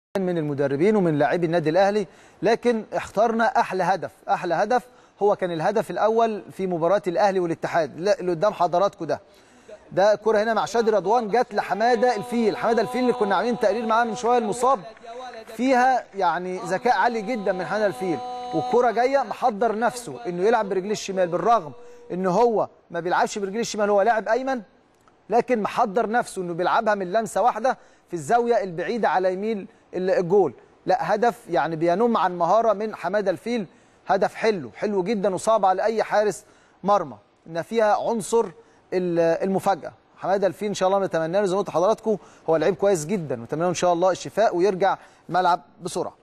من المدربين ومن لاعبي النادي الاهلي لكن اخترنا احلى هدف احلى هدف هو كان الهدف الاول في مباراه الاهلي والاتحاد لا اللي قدام حضراتكم ده ده الكره هنا مع شادي رضوان جت لحماده الفيل حماده الفيل اللي كنا عاملين تقرير معاه من شويه المصاب فيها يعني ذكاء عالي جدا من حماده الفيل والكره جايه محضر نفسه انه يلعب برجليه الشمال بالرغم ان هو ما بيلعبش برجليه الشمال هو لاعب ايمن لكن محضر نفسه انه بيلعبها من لمسه واحده في الزاويه البعيده على يمين الجول لا هدف يعني بينم عن مهاره من حماده الفيل هدف حلو حلو جدا وصعب على اي حارس مرمى ان فيها عنصر المفاجاه حماده الفيل ان شاء الله نتمنى له زي ما قلت لحضراتكم هو لعيب كويس جدا ونتمنى له ان شاء الله الشفاء ويرجع الملعب بسرعه